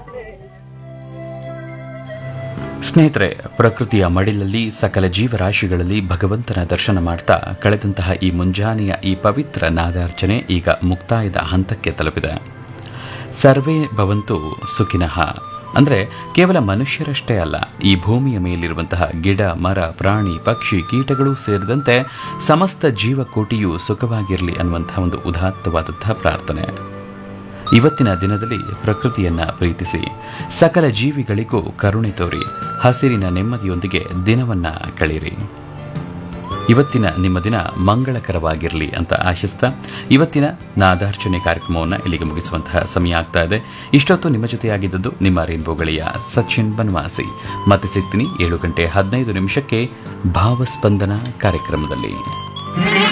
ಸ್ನೇಹಿತರೆ ಪ್ರಕೃತಿಯ ಮಡಿಲಲ್ಲಿ ಸಕಲ ಜೀವರಾಶಿಗಳಲ್ಲಿ ಭಗವಂತನ ದರ್ಶನ ಮಾಡ್ತಾ ಕಳೆದಂತಹ ಈ ಮುಂಜಾನೆಯ ಈ ಪವಿತ್ರ ನಾದಾರ್ಚನೆ ಈಗ ಮುಕ್ತಾಯದ ಹಂತಕ್ಕೆ ತಲುಪಿದೆ ಸರ್ವೇ ಭವಂತು ಸುಖಿನಃ ಅಂದರೆ ಕೇವಲ ಮನುಷ್ಯರಷ್ಟೇ ಅಲ್ಲ ಈ ಭೂಮಿಯ ಮೇಲಿರುವಂತಹ ಗಿಡ ಮರ ಪ್ರಾಣಿ ಪಕ್ಷಿ ಕೀಟಗಳು ಸೇರಿದಂತೆ ಸಮಸ್ತ ಜೀವಕೋಟಿಯು ಸುಖವಾಗಿರಲಿ ಅನ್ನುವಂತಹ ಒಂದು ಉದಾತ್ತವಾದಂತಹ ಪ್ರಾರ್ಥನೆ ಇವತ್ತಿನ ದಿನದಲ್ಲಿ ಪ್ರಕೃತಿಯನ್ನ ಪ್ರೀತಿಸಿ ಸಕಲ ಜೀವಿಗಳಿಗೂ ಕರುಣೆ ತೋರಿ ಹಸಿರಿನ ನೆಮ್ಮದಿಯೊಂದಿಗೆ ದಿನವನ್ನ ಕಳೀರಿ ಇವತ್ತಿನ ನಿಮ್ಮ ದಿನ ಮಂಗಳಕರವಾಗಿರಲಿ ಅಂತ ಆಶಿಸ್ತಾ ಇವತ್ತಿನ ನಾದಾರ್ಚನೆ ಕಾರ್ಯಕ್ರಮವನ್ನು ಇಲ್ಲಿಗೆ ಮುಗಿಸುವಂತಹ ಸಮಯ ಆಗ್ತಾ ಇದೆ ಇಷ್ಟೊತ್ತು ನಿಮ್ಮ ಜೊತೆಯಾಗಿದ್ದದ್ದು ನಿಮ್ಮ ರೇನ್ಬೋಗಳಿಯ ಸಚಿನ್ ಬನ್ವಾಸಿ ಮತ್ತೆ ಸಿಗ್ತೀನಿ ಏಳು ಗಂಟೆ ಹದಿನೈದು ನಿಮಿಷಕ್ಕೆ ಭಾವಸ್ಪಂದನ ಕಾರ್ಯಕ್ರಮದಲ್ಲಿ